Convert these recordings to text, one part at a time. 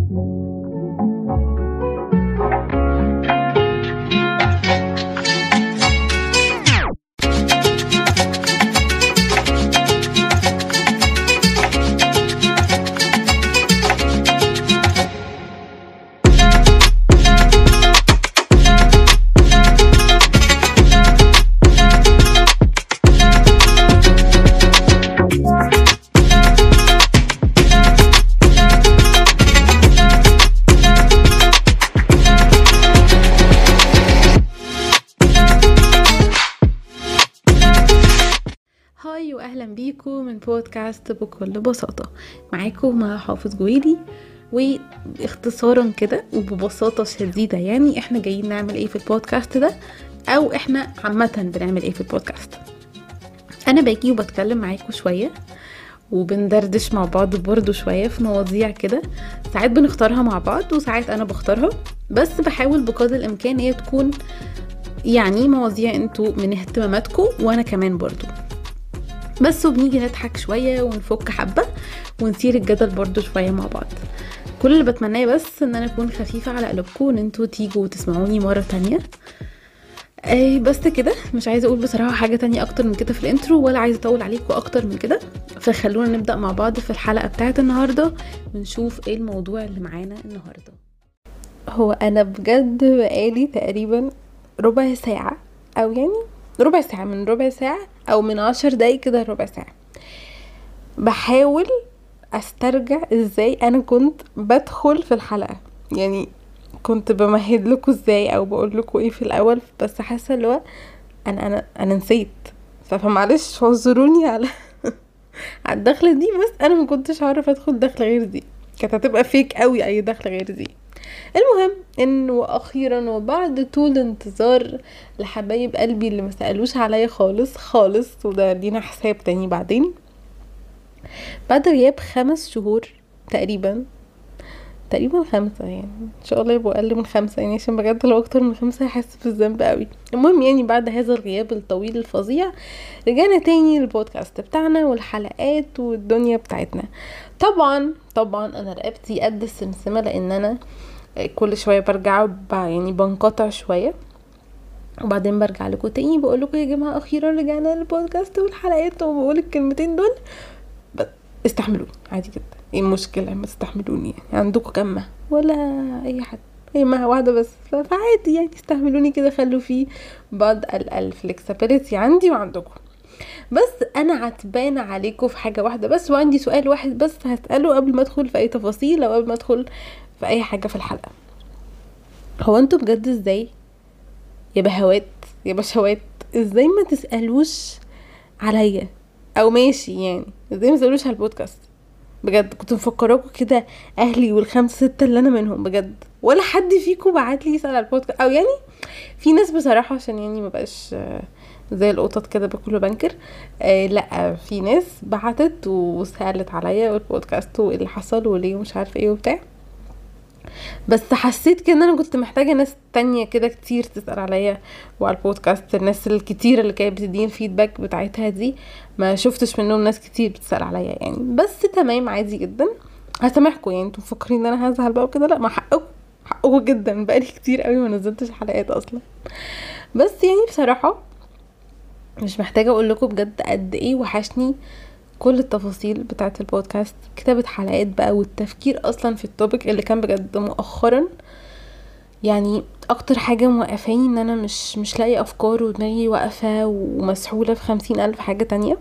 هاي واهلا بيكم من بودكاست بكل بساطه معاكم مع حافظ جويلي واختصارا كده وببساطه شديده يعني احنا جايين نعمل ايه في البودكاست ده او احنا عامه بنعمل ايه في البودكاست انا باجي وبتكلم معاكم شويه وبندردش مع بعض برضو شوية في مواضيع كده ساعات بنختارها مع بعض وساعات أنا بختارها بس بحاول بقدر الإمكان هي تكون يعني مواضيع انتوا من اهتماماتكم وأنا كمان برضو بس وبنيجي نضحك شوية ونفك حبة ونثير الجدل برضو شوية مع بعض كل اللي بتمناه بس ان انا اكون خفيفة على قلوبكم وان انتوا تيجوا وتسمعوني مرة تانية اي بس كده مش عايزه اقول بصراحه حاجه تانية اكتر من كده في الانترو ولا عايزه اطول عليكم اكتر من كده فخلونا نبدا مع بعض في الحلقه بتاعه النهارده ونشوف ايه الموضوع اللي معانا النهارده هو انا بجد بقالي تقريبا ربع ساعه او يعني ربع ساعه من ربع ساعه او من عشر دقايق كده ربع ساعه بحاول استرجع ازاي انا كنت بدخل في الحلقه يعني كنت بمهد لكم ازاي او بقول لكم ايه في الاول بس حاسه اللي هو انا انا انا نسيت فمعلش اعذروني على على الدخله دي بس انا ما كنتش هعرف ادخل دخله غير دي كانت هتبقى فيك قوي اي دخله غير دي المهم انه اخيرا وبعد طول انتظار لحبايب قلبي اللي ما سالوش عليا خالص خالص وده لينا حساب تاني بعدين بعد غياب خمس شهور تقريبا تقريبا خمسة يعني ان شاء الله يبقوا اقل من خمسة يعني عشان بجد لو اكتر من خمسة هحس بالذنب قوي المهم يعني بعد هذا الغياب الطويل الفظيع رجعنا تاني للبودكاست بتاعنا والحلقات والدنيا بتاعتنا طبعا طبعا انا رقبتي قد السمسمة لان انا كل شوية برجع وب- يعني بنقطع شوية وبعدين برجع لكم تاني بقول لكم يا جماعة اخيرا رجعنا للبودكاست والحلقات وبقول الكلمتين دول بس استحملوني عادي جدا ايه المشكلة ما تستحملوني يعني عندكم كمة ولا اي حد هي مع واحدة بس ف- فعادي يعني استحملوني كده خلوا فيه بعض الفلكسبيليتي عندي وعندكم بس انا عتبانة عليكم في حاجة واحدة بس وعندي سؤال واحد بس هسأله قبل ما ادخل في اي تفاصيل او قبل ما ادخل في اي حاجة في الحلقة هو انتوا بجد ازاي يا بهوات يا بشوات ازاي ما تسألوش عليا او ماشي يعني ازاي ما تسألوش على البودكاست بجد كنت مفكراكوا كده اهلي والخمسة ستة اللي انا منهم بجد ولا حد فيكم بعت لي يسأل على البودكاست او يعني في ناس بصراحة عشان يعني ما بقاش آه، زي القطط كده باكل وبنكر آه لا في ناس بعتت وسألت عليا والبودكاست وايه اللي حصل وليه ومش عارفه ايه وبتاع بس حسيت كده ان انا كنت محتاجه ناس تانية كده كتير تسال عليا وعلى البودكاست الناس الكتيره اللي كانت بتديني الفيدباك بتاعتها دي ما شفتش منهم ناس كتير بتسال عليا يعني بس تمام عادي جدا هسامحكم يعني انتوا مفكرين ان انا هزعل بقى وكده لا ما حقكم حقكم جدا بقالي كتير قوي ما نزلتش حلقات اصلا بس يعني بصراحه مش محتاجه اقول لكم بجد قد ايه وحشني كل التفاصيل بتاعه البودكاست كتابه حلقات بقى والتفكير اصلا في التوبيك اللي كان بجد مؤخرا يعني اكتر حاجة موقفاني ان انا مش مش لاقي افكار ودماغي واقفة ومسحولة في خمسين الف حاجة تانية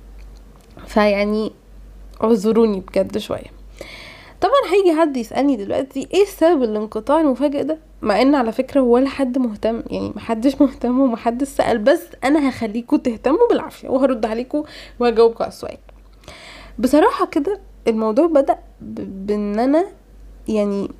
فيعني اعذروني بجد شوية طبعا هيجي حد يسألني دلوقتي ايه سبب الانقطاع المفاجئ ده مع ان على فكرة ولا حد مهتم يعني محدش مهتم ومحدش سأل بس انا هخليكم تهتموا بالعافية وهرد عليكم وهجاوبكم على السؤال بصراحة كده الموضوع بدأ ب- بان انا يعني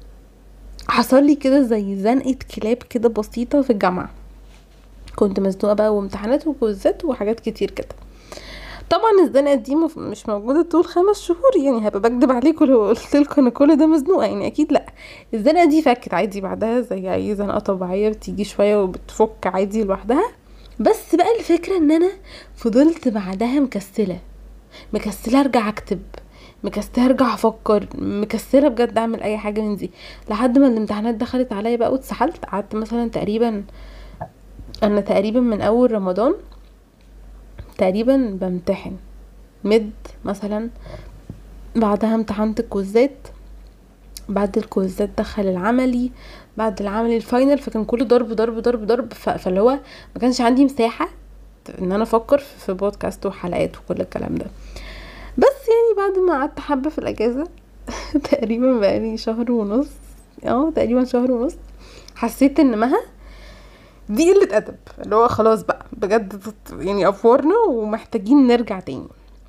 حصل لي كده زي زنقة كلاب كده بسيطة في الجامعة كنت مزنوقة بقى وامتحانات وكوزات وحاجات كتير كده طبعا الزنقة دي مف- مش موجودة طول خمس شهور يعني هبقى بكدب عليكم لو قلت لكم انا كل ده مزنوقة يعني اكيد لا الزنقة دي فكت عادي بعدها زي اي زنقة طبيعية بتيجي شوية وبتفك عادي لوحدها بس بقى الفكرة ان انا فضلت بعدها مكسلة مكسلة ارجع اكتب مكسله ارجع افكر مكسله بجد اعمل اي حاجه من دي لحد ما الامتحانات دخلت عليا بقى واتسحلت قعدت مثلا تقريبا انا تقريبا من اول رمضان تقريبا بمتحن مد مثلا بعدها امتحنت الكوزات بعد الكوزات دخل العملي بعد العملي الفاينل فكان كله ضرب ضرب ضرب ضرب فاللي هو ما كانش عندي مساحه ان انا افكر في بودكاست وحلقات وكل الكلام ده بس يعني بعد ما قعدت حبه في الاجازه تقريبا بقالي شهر ونص اه تقريبا شهر ونص حسيت ان مها دي قله ادب اللي هو خلاص بقى بجد يعني افورنا ومحتاجين نرجع تاني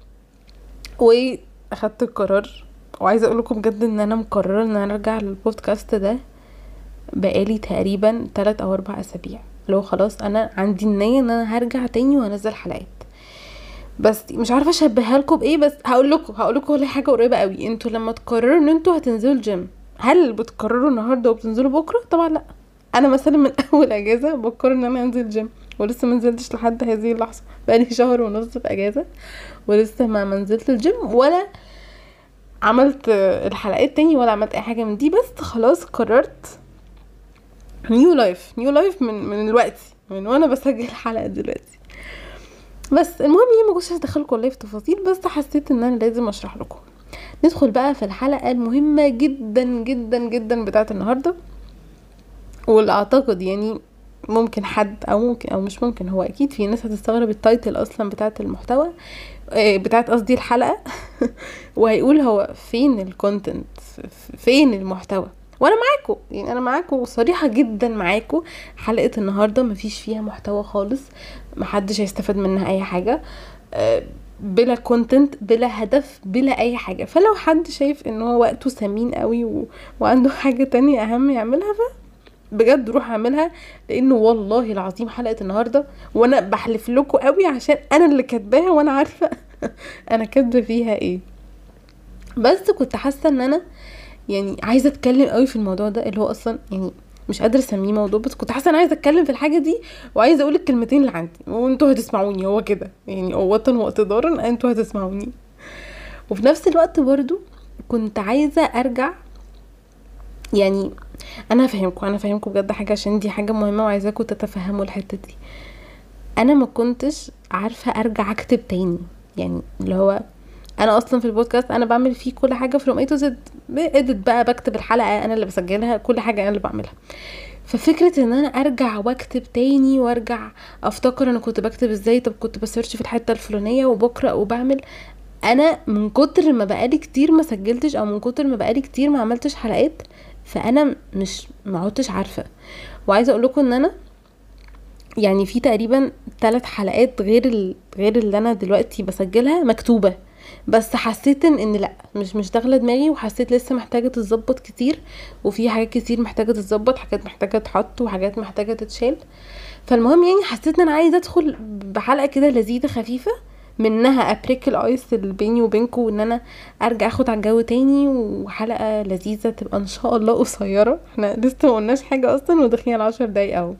واخدت القرار وعايزه اقول لكم بجد ان انا مقرره ان انا ارجع للبودكاست ده بقالي تقريبا 3 او 4 اسابيع لو خلاص انا عندي النيه ان انا هرجع تاني وانزل حلقات بس مش عارفه اشبهها لكم بايه بس هقول لكم هقول لكم والله حاجه قريبه قوي انتوا لما تقرروا ان انتوا هتنزلوا الجيم هل بتقرروا النهارده وبتنزلوا بكره طبعا لا انا مثلا من اول اجازه بقرر ان انا انزل جيم ولسه ما نزلتش لحد هذه اللحظه بقالي شهر ونص في اجازه ولسه ما منزلت الجيم ولا عملت الحلقات تاني ولا عملت اي حاجه من دي بس خلاص قررت نيو لايف نيو لايف من من الوقت من وانا بسجل الحلقه دلوقتي بس المهم يعني ما كنتش هدخلكم والله في تفاصيل بس حسيت ان انا لازم اشرح لكم ندخل بقى في الحلقه المهمه جدا جدا جدا بتاعه النهارده واللي اعتقد يعني ممكن حد او ممكن او مش ممكن هو اكيد في ناس هتستغرب التايتل اصلا بتاعه المحتوى بتاعه قصدي الحلقه وهيقول هو فين الكونتنت فين المحتوى وانا معاكم يعني انا معاكم صريحه جدا معاكم حلقه النهارده مفيش فيها محتوى خالص محدش هيستفاد منها اي حاجه بلا كونتنت بلا هدف بلا اي حاجه فلو حد شايف ان هو وقته ثمين قوي و... وعنده حاجه تانية اهم يعملها ف بجد روح اعملها لانه والله العظيم حلقه النهارده وانا بحلف لكم قوي عشان انا اللي كاتباها وانا عارفه انا كاتبه فيها ايه بس كنت حاسه ان انا يعني عايزه اتكلم قوي في الموضوع ده اللي هو اصلا يعني مش قادره اسميه موضوع بس كنت حاسه انا عايزه اتكلم في الحاجه دي وعايزه اقول الكلمتين اللي عندي وانتوا هتسمعوني هو كده يعني قوه واقتدارا انتوا هتسمعوني وفي نفس الوقت برضو كنت عايزه ارجع يعني انا هفهمكم انا هفهمكم بجد حاجه عشان دي حاجه مهمه وعايزاكم تتفهموا الحته دي انا ما كنتش عارفه ارجع اكتب تاني يعني اللي هو انا اصلا في البودكاست انا بعمل فيه كل حاجه فروم اي تو زد اديت بقى بكتب الحلقه انا اللي بسجلها كل حاجه انا اللي بعملها ففكرة ان انا ارجع واكتب تاني وارجع افتكر انا كنت بكتب ازاي طب كنت بسيرش في الحته الفلانيه وبقرا وبعمل انا من كتر ما بقالي كتير ما سجلتش او من كتر ما بقالي كتير ما عملتش حلقات فانا مش ما عدتش عارفه وعايزه اقول لكم ان انا يعني في تقريبا ثلاث حلقات غير ال... غير اللي انا دلوقتي بسجلها مكتوبه بس حسيت ان, إن لا مش مش داخله دماغي وحسيت لسه محتاجه تتظبط كتير وفي حاجات كتير محتاجه تتظبط حاجات محتاجه تتحط وحاجات محتاجه تتشال فالمهم يعني حسيت ان انا عايزه ادخل بحلقه كده لذيذه خفيفه منها ابريك الايس اللي بيني وبينكم وان انا ارجع اخد على الجو تاني وحلقه لذيذه تبقى ان شاء الله قصيره احنا لسه ما قلناش حاجه اصلا وداخلين على عشر دقايق اهو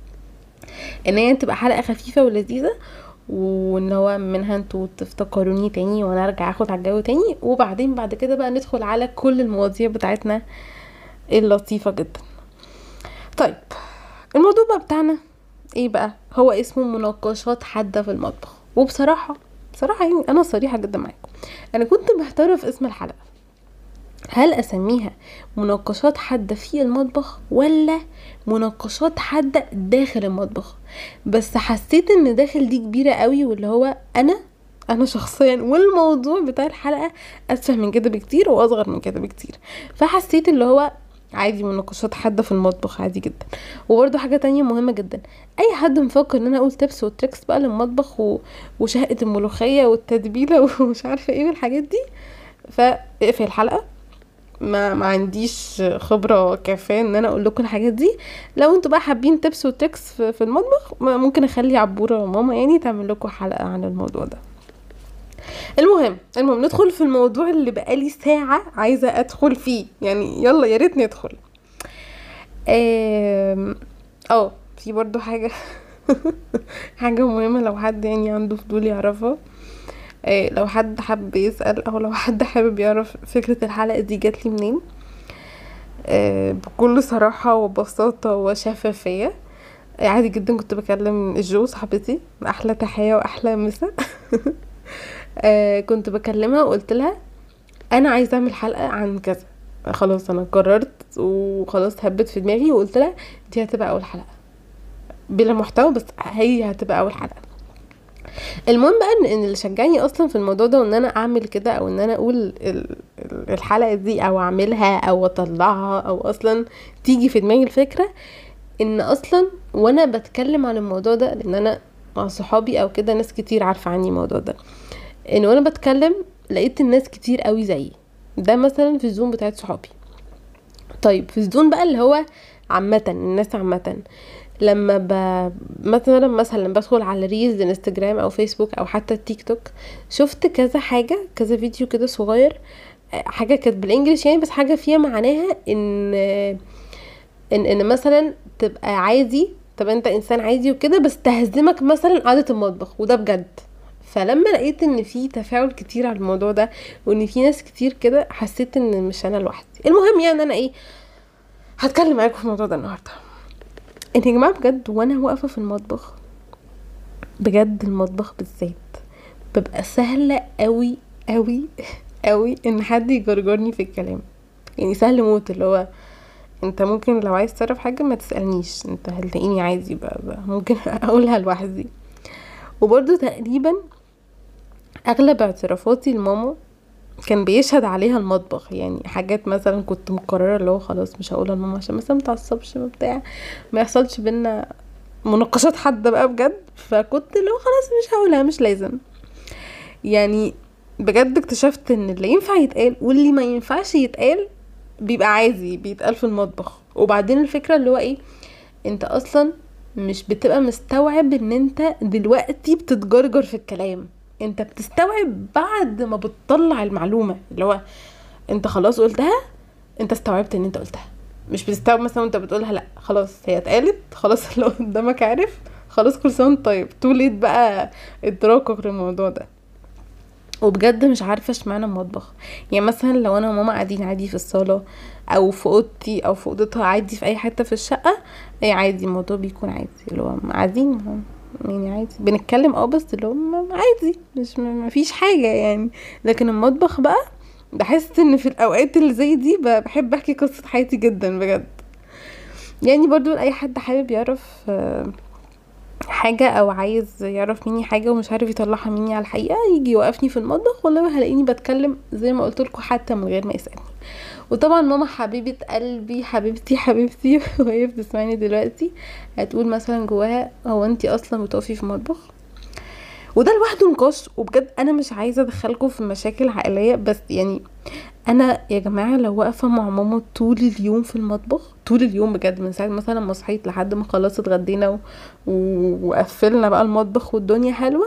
ان هي تبقى حلقه خفيفه ولذيذه وان هو منها انتوا تفتكروني تاني وانا ارجع اخد على الجو تاني وبعدين بعد كده بقى ندخل على كل المواضيع بتاعتنا اللطيفة جدا طيب الموضوع بقى بتاعنا ايه بقى هو اسمه مناقشات حادة في المطبخ وبصراحة بصراحة يعني انا صريحة جدا معاكم انا كنت محتارة في اسم الحلقة هل اسميها مناقشات حادة في المطبخ ولا مناقشات حادة داخل المطبخ بس حسيت ان داخل دي كبيرة قوي واللي هو انا انا شخصيا والموضوع بتاع الحلقة اتفه من كده بكتير واصغر من كده بكتير فحسيت اللي هو عادي مناقشات حادة في المطبخ عادي جدا وبرده حاجة تانية مهمة جدا اي حد مفكر ان انا اقول تبس وتريكس بقى للمطبخ و... وشهقة الملوخية والتتبيلة ومش عارفة ايه والحاجات دي فاقفل الحلقة ما ما عنديش خبره كافيه ان انا اقول لكم الحاجات دي لو انتوا بقى حابين تبس وتريكس في, في المطبخ ممكن اخلي عبوره وماما يعني تعمل لكم حلقه عن الموضوع ده المهم المهم ندخل في الموضوع اللي بقالي ساعه عايزه ادخل فيه يعني يلا يا ريت ندخل اه في برضو حاجه حاجه مهمه لو حد يعني عنده فضول يعرفها آه، لو حد حب يسأل او لو حد حابب يعرف فكرة الحلقة دي جات لي منين آه، بكل صراحة وبساطة وشفافية آه، عادي جدا كنت بكلم جو صاحبتي احلى تحية واحلى مسا آه، كنت بكلمها وقلت لها انا عايزه اعمل حلقه عن كذا خلاص انا قررت وخلاص هبت في دماغي وقلت لها دي هتبقى اول حلقه بلا محتوى بس هي هتبقى اول حلقه المهم بقى ان اللي شجعني اصلا في الموضوع ده وان انا اعمل كده او ان انا اقول الحلقه دي او اعملها او اطلعها او اصلا تيجي في دماغي الفكره ان اصلا وانا بتكلم عن الموضوع ده لان انا مع صحابي او كده ناس كتير عارفه عني الموضوع ده ان وانا بتكلم لقيت الناس كتير قوي زيي ده مثلا في الزوم بتاعت صحابي طيب في الزوم بقى اللي هو عامة الناس عامة لما ب... مثلا مثلا لما بدخل على ريلز انستجرام او فيسبوك او حتى التيك توك شفت كذا حاجة كذا فيديو كده صغير حاجة كانت بالانجلش يعني بس حاجة فيها معناها ان ان ان مثلا تبقى عادي طب انت انسان عادي وكده بس تهزمك مثلا قعدة المطبخ وده بجد فلما لقيت ان في تفاعل كتير على الموضوع ده وان في ناس كتير كده حسيت ان مش انا لوحدي المهم يعني انا ايه هتكلم معاكم في الموضوع ده النهارده ان يا جماعه بجد وانا واقفه في المطبخ بجد المطبخ بالذات ببقى سهله قوي قوي قوي ان حد يجرجرني في الكلام يعني سهل موت اللي هو انت ممكن لو عايز تعرف حاجه ما تسالنيش انت هتلاقيني عادي بقى, بقى ممكن اقولها لوحدي وبرده تقريبا اغلب اعترافاتي لماما كان بيشهد عليها المطبخ يعني حاجات مثلا كنت مقرره اللي هو خلاص مش هقولها لماما عشان مثلا متعصبش بتاع ما يحصلش بينا مناقشات حد بقى بجد فكنت اللي هو خلاص مش هقولها مش لازم يعني بجد اكتشفت ان اللي ينفع يتقال واللي ما ينفعش يتقال بيبقى عادي بيتقال في المطبخ وبعدين الفكره اللي هو ايه انت اصلا مش بتبقى مستوعب ان انت دلوقتي بتتجرجر في الكلام انت بتستوعب بعد ما بتطلع المعلومه اللي هو انت خلاص قلتها انت استوعبت ان انت قلتها مش بتستوعب مثلا وانت بتقولها لا خلاص هي اتقالت خلاص اللي قدامك عارف خلاص كل سنه طيب توليت بقى ادراكك للموضوع ده وبجد مش عارفه اشمعنى المطبخ يعني مثلا لو انا وماما قاعدين عادي في الصاله او في اوضتي او في اوضتها عادي في اي حته في الشقه اي عادي الموضوع بيكون عادي اللي هو قاعدين يعني عادي بنتكلم اه بس اللي هو عادي مش مفيش حاجة يعني لكن المطبخ بقى بحس ان في الاوقات اللي زي دي بحب احكي قصة حياتي جدا بجد يعني برضو اي حد حابب يعرف آه، حاجة او عايز يعرف مني حاجة ومش عارف يطلعها مني على الحقيقة يجي يوقفني في المطبخ والله هلاقيني بتكلم زي ما قلت لكم حتى من غير ما يسألني وطبعا ماما حبيبة قلبي حبيبتي حبيبتي وهي بتسمعني دلوقتي هتقول مثلا جواها هو انتي اصلا بتقفي في مطبخ وده لوحده نقاش وبجد انا مش عايزه ادخلكم في مشاكل عائليه بس يعني انا يا جماعه لو واقفه مع ماما طول اليوم في المطبخ طول اليوم بجد من ساعه مثلا ما صحيت لحد ما خلاص اتغدينا و... وقفلنا بقى المطبخ والدنيا حلوه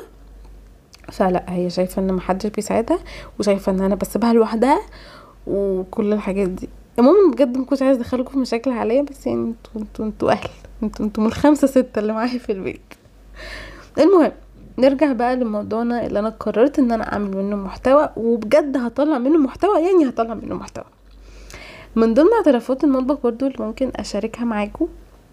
فلا هي شايفه ان محدش بيساعدها وشايفه ان انا بسيبها لوحدها وكل الحاجات دي المهم بجد ما كنتش عايزه ادخلكم في مشاكل عائليه بس يعني انتوا انتوا انتوا اهل انتوا انتوا من الخمسه سته اللي معايا في البيت المهم نرجع بقى لموضوعنا اللي انا قررت ان انا اعمل منه محتوى وبجد هطلع منه محتوى يعني هطلع منه محتوى من ضمن اعترافات المطبخ برضو اللي ممكن اشاركها معاكم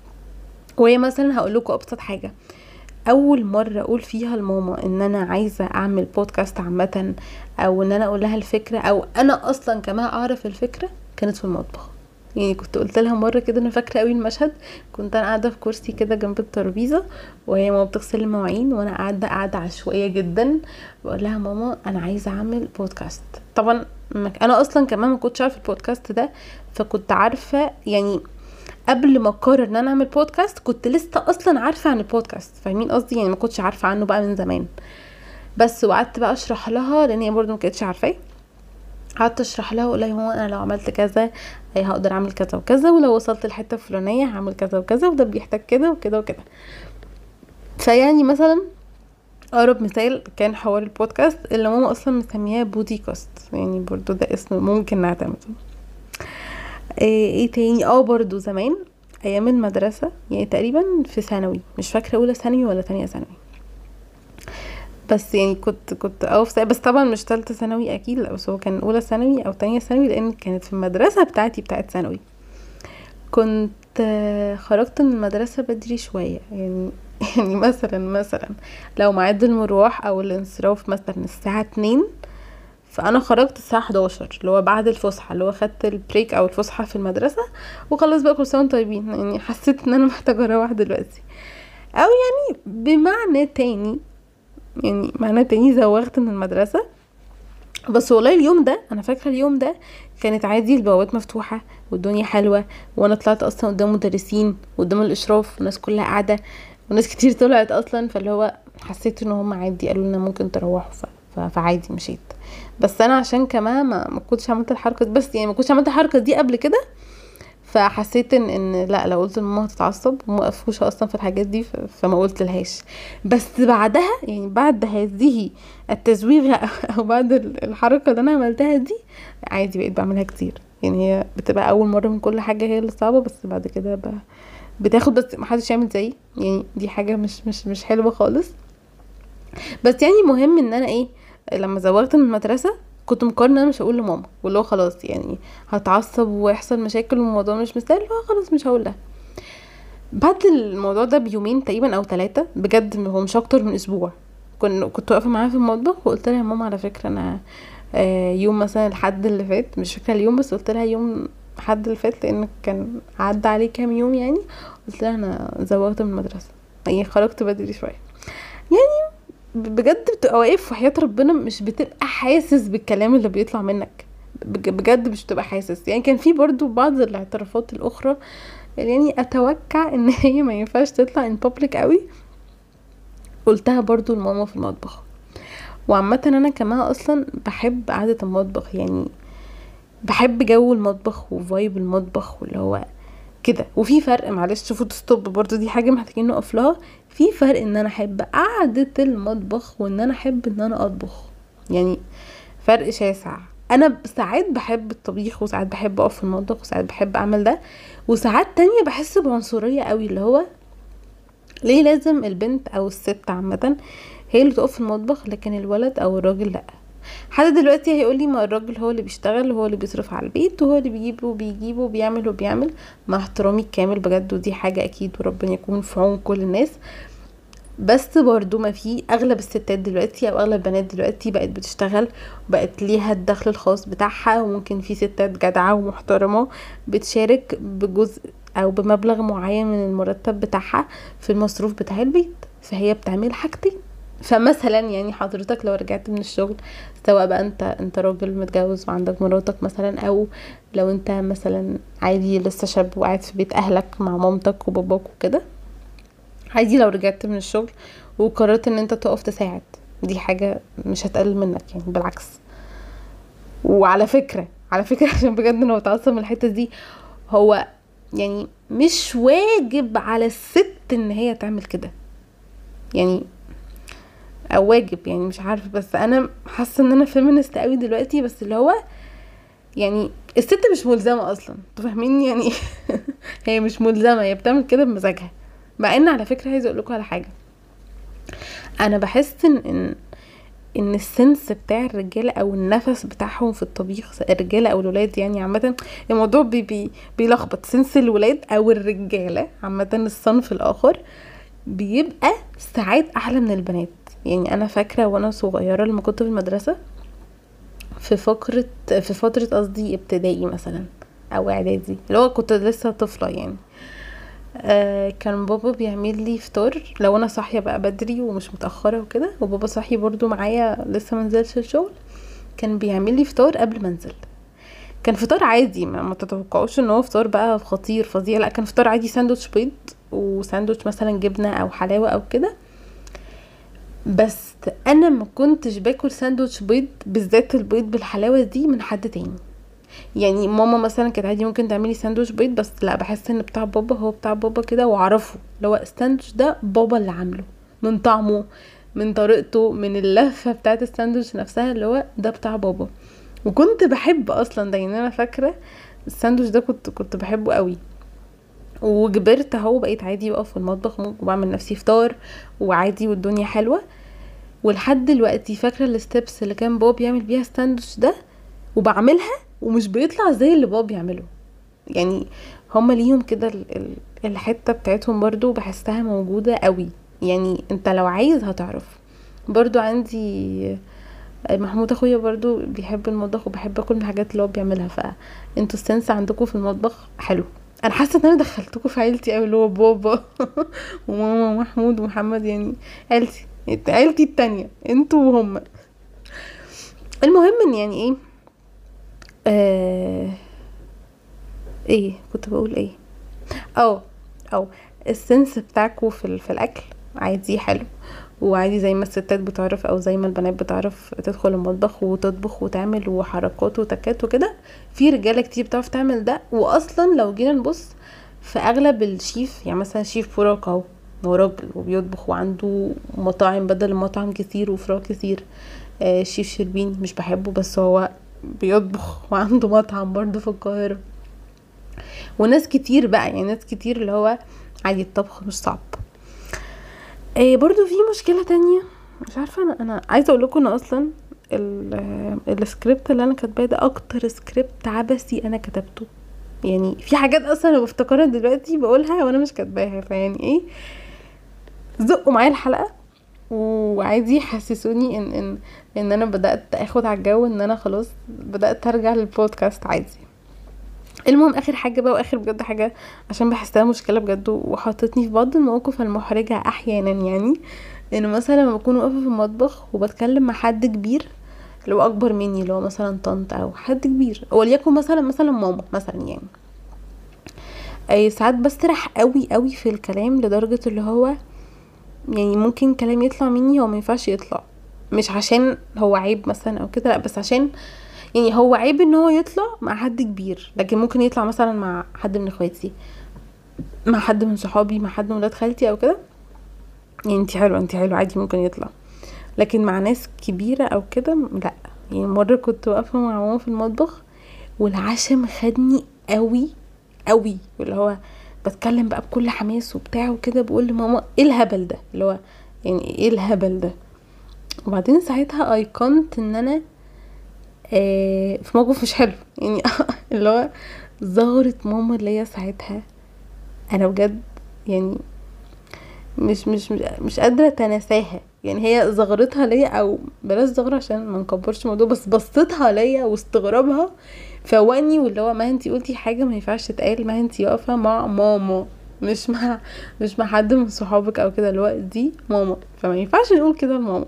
وهي مثلا هقول لكم ابسط حاجه اول مره اقول فيها لماما ان انا عايزه اعمل بودكاست عامه او ان انا اقول لها الفكره او انا اصلا كمان اعرف الفكره كانت في المطبخ يعني كنت قلت لها مره كده انا فاكره قوي المشهد كنت انا قاعده في كرسي كده جنب الترابيزه وهي ماما بتغسل المواعين وانا قاعده قاعده عشوائيه جدا بقول لها ماما انا عايزه اعمل بودكاست طبعا انا اصلا كمان ما كنتش عارفه البودكاست ده فكنت عارفه يعني قبل ما اقرر ان انا اعمل بودكاست كنت لسه اصلا عارفه عن البودكاست فاهمين قصدي يعني ما كنتش عارفه عنه بقى من زمان بس وقعدت بقى اشرح لها لان هي برضه ما كانتش عارفاه قعدت اشرح لها واقول لها هو انا لو عملت كذا هقدر اعمل كذا وكذا ولو وصلت الحته الفلانيه هعمل كذا وكذا وده بيحتاج كده وكده وكده فيعني مثلا اقرب مثال كان حوار البودكاست اللي ماما اصلا مسمياه بودي كاست يعني برضو ده اسم ممكن نعتمده ايه, إيه تاني اه برضو زمان ايام المدرسه يعني تقريبا في ثانوي مش فاكره اولى ثانوي ولا تانية ثانوي بس يعني كنت كنت اه في بس طبعا مش تالتة ثانوي اكيد لا بس هو كان اولى ثانوي او تانية ثانوي لان كانت في المدرسة بتاعتي بتاعت ثانوي كنت خرجت من المدرسة بدري شوية يعني يعني مثلا مثلا لو ميعاد المروح او الانصراف مثلا الساعة اتنين فانا خرجت الساعه 11 اللي هو بعد الفسحه اللي هو خدت البريك او الفسحه في المدرسه وخلاص بقى كل سنه طيبين يعني حسيت ان انا محتاجه اروح دلوقتي او يعني بمعنى تاني يعني معنى تاني زوغت من المدرسه بس والله اليوم ده انا فاكره اليوم ده كانت عادي البوابات مفتوحه والدنيا حلوه وانا طلعت اصلا قدام مدرسين قدام الاشراف والناس كلها قاعده وناس كتير طلعت اصلا فاللي هو حسيت ان هم عادي قالوا لنا ممكن تروحوا فعادي مشيت بس انا عشان كمان ما, ما كنتش عملت الحركه دي بس يعني ما كنتش عملت الحركه دي قبل كده فحسيت ان ان لا لو قلت لماما هتتعصب وما اصلا في الحاجات دي فما قلت لهاش بس بعدها يعني بعد هذه التزويغ او بعد الحركه اللي انا عملتها دي عادي بقيت بعملها كتير يعني هي بتبقى اول مره من كل حاجه هي اللي صعبه بس بعد كده بتاخد بس محدش يعمل زيي يعني دي حاجه مش مش مش حلوه خالص بس يعني مهم ان انا ايه لما زوغت من المدرسه كنت مقررة ان انا مش هقول لماما واللي هو خلاص يعني هتعصب ويحصل مشاكل والموضوع مش مستاهل خلاص مش هقول لها بعد الموضوع ده بيومين تقريبا او ثلاثة بجد هو مش اكتر من اسبوع كنت كنت واقفه معاها في المطبخ وقلت لها يا ماما على فكره انا آه، يوم مثلا الحد اللي فات مش فاكره اليوم بس قلت لها يوم الحد اللي فات لان كان عدى عليه كام يوم يعني قلت لها انا زوغت من المدرسه يعني خرجت بدري شويه يعني بجد بتبقى واقف وحياة ربنا مش بتبقى حاسس بالكلام اللي بيطلع منك بجد مش بتبقى حاسس يعني كان في برضو بعض الاعترافات الاخرى يعني اتوقع ان هي ما ينفعش تطلع ان بابليك قوي قلتها برضو لماما في المطبخ وعامة انا كمان اصلا بحب قعدة المطبخ يعني بحب جو المطبخ وفايب المطبخ واللي هو كده وفي فرق معلش شوفوا ستوب برضو دي حاجه محتاجين نقف لها في فرق ان انا احب قعده المطبخ وان انا احب ان انا اطبخ يعني فرق شاسع انا ساعات بحب الطبيخ وساعات بحب اقف في المطبخ وساعات بحب اعمل ده وساعات تانية بحس بعنصريه قوي اللي هو ليه لازم البنت او الست عامه هي اللي تقف في المطبخ لكن الولد او الراجل لا حد دلوقتي هيقولي ما الراجل هو اللي بيشتغل هو اللي بيصرف على البيت وهو اللي بيجيب وبيجيب وبيعمل وبيعمل مع احترامي الكامل بجد ودي حاجة اكيد وربنا يكون في عون كل الناس بس برضو ما في اغلب الستات دلوقتي او اغلب البنات دلوقتي بقت بتشتغل وبقت ليها الدخل الخاص بتاعها وممكن في ستات جدعة ومحترمة بتشارك بجزء او بمبلغ معين من المرتب بتاعها في المصروف بتاع البيت فهي بتعمل حاجتين فمثلا يعني حضرتك لو رجعت من الشغل سواء بقى انت انت راجل متجوز وعندك مراتك مثلا او لو انت مثلا عادي لسه شاب وقاعد في بيت اهلك مع مامتك وباباك وكده عادي لو رجعت من الشغل وقررت ان انت تقف تساعد دي حاجة مش هتقلل منك يعني بالعكس وعلى فكرة على فكرة عشان بجد انا بتعصب من الحتة دي هو يعني مش واجب على الست ان هي تعمل كده يعني او واجب يعني مش عارفه بس انا حاسه ان انا فيمينست قوي دلوقتي بس اللي هو يعني الست مش ملزمه اصلا انتوا فاهمين يعني هي مش ملزمه هي بتعمل كده بمزاجها مع ان على فكره عايزه اقول لكم على حاجه انا بحس ان ان ان السنس بتاع الرجاله او النفس بتاعهم في الطبيخ الرجاله او الولاد يعني عامه الموضوع بي بي بيلخبط سنس الولاد او الرجاله عامه الصنف الاخر بيبقى ساعات احلى من البنات يعني انا فاكره وانا صغيره لما كنت في المدرسه في فقره في فتره قصدي ابتدائي مثلا او اعدادي اللي هو كنت لسه طفله يعني آه كان بابا بيعمل لي فطار لو انا صاحيه بقى بدري ومش متاخره وكده وبابا صاحي برضو معايا لسه منزلش الشغل كان بيعمل لي فطار قبل ما انزل كان فطار عادي ما, ما تتوقعوش ان هو فطار بقى خطير فظيع لا كان فطار عادي ساندوتش بيض وساندوتش مثلا جبنه او حلاوه او كده بس انا ما كنتش باكل ساندوتش بيض بالذات البيض بالحلاوه دي من حد تاني يعني ماما مثلا كانت عادي ممكن تعملي ساندوتش بيض بس لا بحس ان بتاع بابا هو بتاع بابا كده واعرفه اللي هو الساندوتش ده بابا اللي عامله من طعمه من طريقته من اللفه بتاعت الساندوتش نفسها اللي هو ده بتاع بابا وكنت بحب اصلا ده يعني انا فاكره الساندوتش ده كنت كنت بحبه قوي وكبرت اهو بقيت عادي بقف في المطبخ وبعمل نفسي فطار وعادي والدنيا حلوه ولحد دلوقتي فاكره الستبس اللي كان بابا بيعمل بيها الساندوتش ده وبعملها ومش بيطلع زي اللي بابا بيعمله يعني هما ليهم كده ال- ال- الحته بتاعتهم برضو بحسها موجوده قوي يعني انت لو عايز هتعرف برضو عندي محمود اخويا برضو بيحب المطبخ وبحب اكل من الحاجات اللي هو بيعملها فانتوا السنس عندكم في المطبخ حلو انا حاسه ان انا دخلتكم في عيلتي قوي اللي هو بابا وماما ومحمود ومحمد يعني عيلتي عيلتي التانية انتوا وهم المهم ان يعني ايه آه ايه كنت بقول ايه اه او السنس بتاعكوا في, ال- في الاكل عادي حلو وعادي زي ما الستات بتعرف او زي ما البنات بتعرف تدخل المطبخ وتطبخ وتعمل وحركات وتكات وكده في رجاله كتير بتعرف تعمل ده واصلا لو جينا نبص في اغلب الشيف يعني مثلا شيف براك اهو هو راجل وبيطبخ وعنده مطاعم بدل المطعم كتير وفراغ كتير آه شيف شربين مش بحبه بس هو بيطبخ وعنده مطعم برضه في القاهرة وناس كتير بقى يعني ناس كتير اللي هو عادي الطبخ مش صعب آه برضو في مشكلة تانية مش عارفة انا انا عايزة اقول لكم ان اصلا ال- آه، السكريبت اللي انا كاتباه ده اكتر سكريبت عبثي انا كتبته يعني في حاجات اصلا انا بفتكرها دلوقتي بقولها وانا مش كاتباها فيعني ايه زقوا معايا الحلقه وعادي حسسوني ان ان ان انا بدات اخد على الجو ان انا خلاص بدات ارجع للبودكاست عادي المهم اخر حاجه بقى واخر بجد حاجه عشان بحسها مشكله بجد وحطتني في بعض المواقف المحرجه احيانا يعني ان مثلا لما بكون واقفه في المطبخ وبتكلم مع حد كبير اللي هو اكبر مني اللي هو مثلا طنط او حد كبير وليكن مثلا مثلا ماما مثلا يعني اي ساعات بسرح قوي قوي في الكلام لدرجه اللي هو يعني ممكن كلام يطلع مني هو ما ينفعش يطلع مش عشان هو عيب مثلا او كده لا بس عشان يعني هو عيب ان هو يطلع مع حد كبير لكن ممكن يطلع مثلا مع حد من اخواتي مع حد من صحابي مع حد من ولاد خالتي او كده يعني انتي حلوه انتي حلوه عادي ممكن يطلع لكن مع ناس كبيره او كده لا يعني مره كنت واقفه مع ماما في المطبخ والعشم خدني قوي قوي واللي هو بتكلم بقى بكل حماس وبتاع وكده بقول لماما ايه الهبل ده اللي هو يعني ايه الهبل ده وبعدين ساعتها ايقنت ان انا آه في موقف مش حلو يعني اللي هو ظهرت ماما ليا ساعتها انا بجد يعني مش مش مش, مش قادره اتناساها يعني هي زغرتها ليا او بلاش زغرة عشان ما نكبرش الموضوع بس بصتها ليا واستغرابها فوقني واللي هو ما انتي قلتي حاجه ما ينفعش تتقال ما انتي واقفه مع ماما مش مع مش مع حد من صحابك او كده اللي هو دي ماما فما ينفعش نقول كده لماما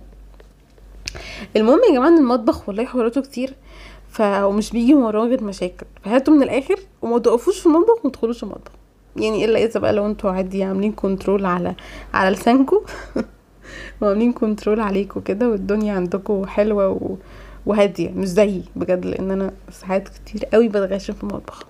المهم يا جماعه ان المطبخ والله حواراته كتير فمش بيجي من وراه غير مشاكل فهاتوا من الاخر وما تقفوش في المطبخ وما تدخلوش المطبخ يعني الا اذا بقى لو انتوا عادي عاملين كنترول على على لسانكم وعاملين كنترول عليكم كده والدنيا عندكم حلوه و... وهاديه مش زيي بجد لان انا ساعات كتير قوي بتغاشم في المطبخ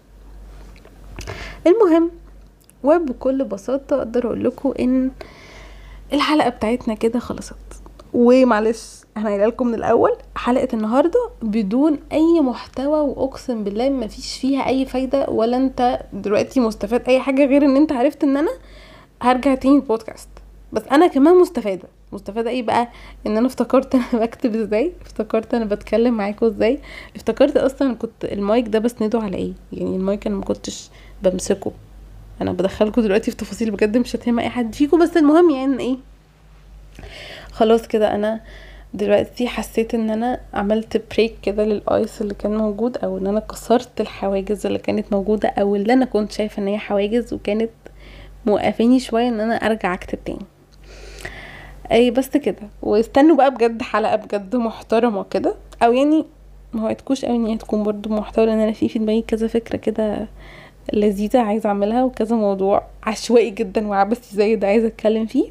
المهم وبكل بساطه اقدر اقول لكم ان الحلقه بتاعتنا كده خلصت ومعلش انا قايله لكم من الاول حلقه النهارده بدون اي محتوى واقسم بالله ما فيش فيها اي فايده ولا انت دلوقتي مستفاد اي حاجه غير ان انت عرفت ان انا هرجع تاني البودكاست بس انا كمان مستفاده مستفاده ايه بقى ان انا افتكرت انا بكتب ازاي افتكرت انا بتكلم معاكم ازاي افتكرت اصلا كنت المايك ده بسنده على ايه يعني المايك انا ما كنتش بمسكه انا بدخلكم دلوقتي في تفاصيل بجد مش هتهم اي حد فيكم بس المهم يعني إن ايه خلاص كده انا دلوقتي حسيت ان انا عملت بريك كده للايس اللي كان موجود او ان انا كسرت الحواجز اللي كانت موجوده او اللي انا كنت شايفه ان هي حواجز وكانت موقفاني شويه ان انا ارجع اكتب تاني اي بس كده واستنوا بقى بجد حلقه بجد محترمه كده او يعني ما وعدتكوش قوي ان هي تكون برضو محتوى لان انا في في دماغي كذا فكره كده لذيذه عايزه اعملها وكذا موضوع عشوائي جدا وعبثي زي ده عايزه اتكلم فيه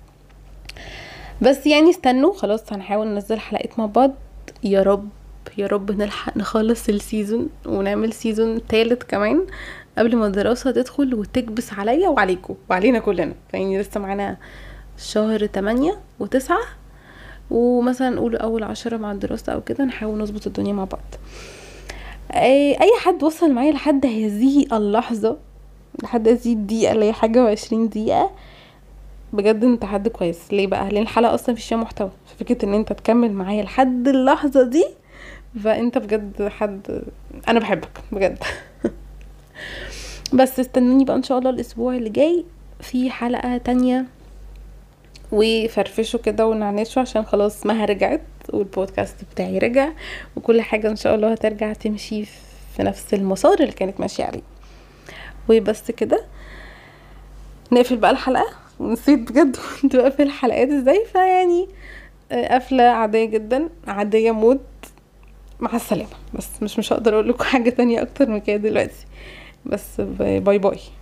بس يعني استنوا خلاص هنحاول ننزل حلقات مع بعض يا رب يا رب نلحق نخلص السيزون ونعمل سيزون تالت كمان قبل ما الدراسة تدخل وتكبس عليا وعليكم وعلينا كلنا يعني لسه معانا شهر تمانية وتسعة ومثلا نقول اول عشرة مع الدراسة او كده نحاول نظبط الدنيا مع بعض اي أي حد وصل معايا لحد هذه اللحظة لحد هذه الدقيقة اللي هي حاجة وعشرين دقيقة بجد انت حد كويس ليه بقى لان الحلقه اصلا فيش فيها محتوى ففكره ان انت تكمل معايا لحد اللحظه دي فانت بجد حد انا بحبك بجد بس استنوني بقى ان شاء الله الاسبوع اللي جاي في حلقه تانية وفرفشوا كده ونعنشوا عشان خلاص مها رجعت والبودكاست بتاعي رجع وكل حاجه ان شاء الله هترجع تمشي في نفس المسار اللي كانت ماشيه عليه وبس كده نقفل بقى الحلقه ونسيت بجد كنت بقفل الحلقات ازاي فيعني قفله عاديه جدا عاديه موت مع السلامه بس مش مش هقدر اقول لكم حاجه تانية اكتر من كده دلوقتي بس باي باي